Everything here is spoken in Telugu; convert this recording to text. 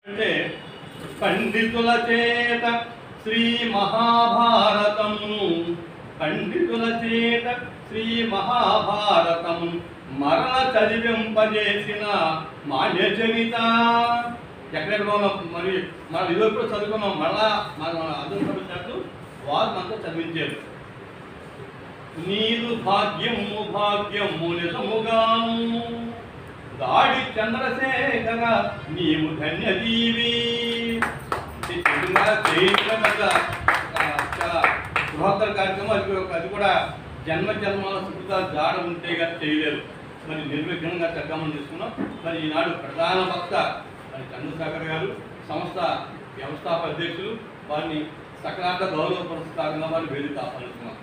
అంటే పండితుల చేత శ్రీ మహాభారతము పండితుల చేత శ్రీ మహాభారతం మరణ చదివింపజేసిన మాన్య చరిత ఎక్కడెక్కడ ఉన్నాం మరి మన ఇదో కూడా చదువుకున్నాం మళ్ళా మన మన అదృష్టం వారు మనతో చదివించారు నీదు భాగ్యము భాగ్యము నిజముగాను దాడి చంద్రశేఖర నీవు ధన్యజీవి ఇది నిజంగా చేయడం వల్ల, ఆ, చాలా బృహత్తర కార్యక్రమం అది కూడా- అది కూడా జన్మ జన్మాల సుఖాలు జాడ ఉంటే కానీ చేయలేరు మరి నిర్విఘ్నంగా చక్కమని తీసుకున్నాం మరి ఈనాడు ప్రధాన వక్త మరి చంద్రశేఖర్ గారు సంస్థ వ్యవస్థాపక అధ్యక్షులు వారిని సకలార్థ గౌరవ పురస్కారంగా వారిని వేదిక ఆహ్వానిస్తున్నాం